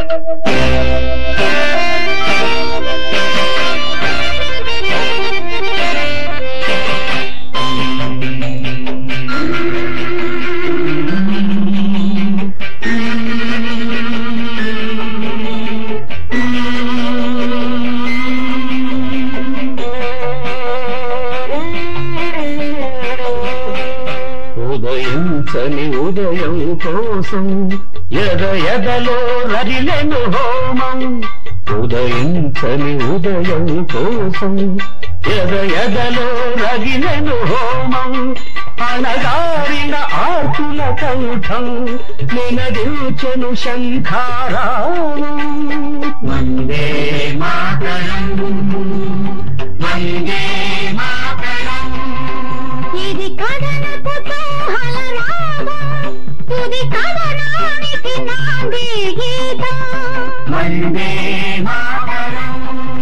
ఉదయించని ఉదయం కోసం ఎద ఎదలో రరిలెను హోమం ఉదయించని ఉదయం కోసం ఎద ఎదలో రగిలెను హోమం అణగారిన ఆర్తుల కంఠం నినదించెను శంఖారావం వందే మాతరం వందే మాతరం ఇది కథన కుతూహల రాగం ఇది కథనానికి నాంది గీతం వందే మాతరం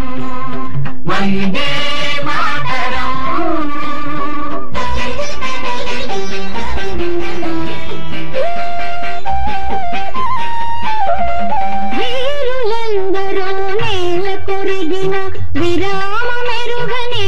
వందే మాతరం వీరులందరూ నేల కొరిగిన విరామ మెరుగని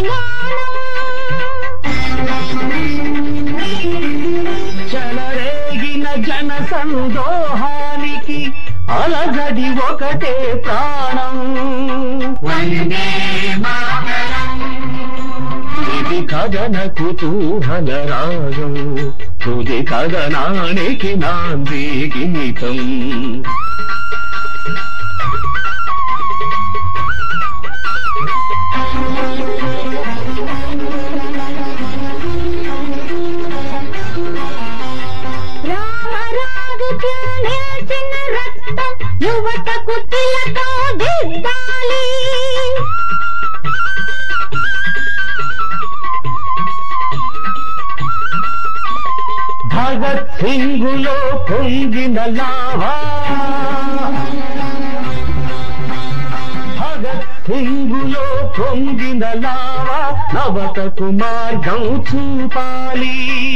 చెలరేగిన జన సందోహానికి అలగది ఒకటే ప్రాణం వందే మాతరం ఇది కథన కుతూహల రాగం తుది కథనానికి నాంది గీతం రామరాజుకి నిలిచిన రక్తం యువతకు తిలతో దిద్దాలి భగత్ సింగులో పొంగిన లావా భగత్ సింగులో పొంగిన లావా నవతకు మార్గం చూపాలి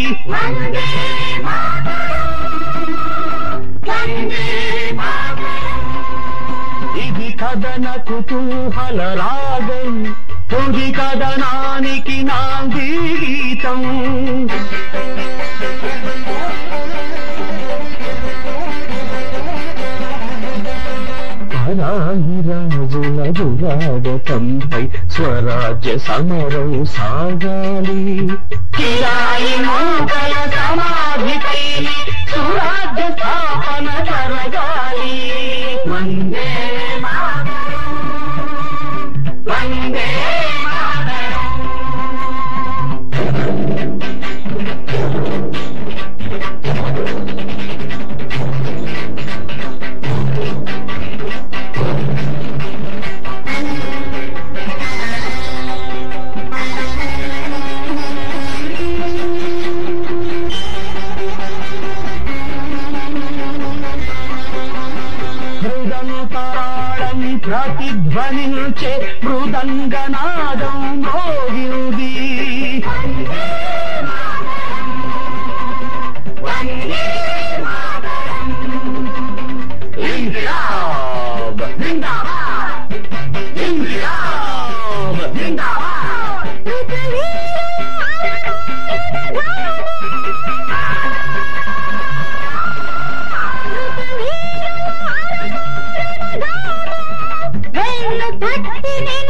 ఇది కథన కుతూహల రాగం తుది కథనానికి నాంది గీతం పరాయి రాజుల దురాగతంపై స్వరాజ్య సమరం సాగాలి కిరాయి నౌకల సమాధిపై సురాజ్య స్థాపన జరగాలి వందే మాతరం వందే మాతరం మృదంతరాళం ప్రతిధ్వనించే మృదంగనాదం మోగింది ఇందిరాబ్ జిందాబాద్ ఇందిరాబ్ జిందాబాద్ వెళ్ళు తట్టి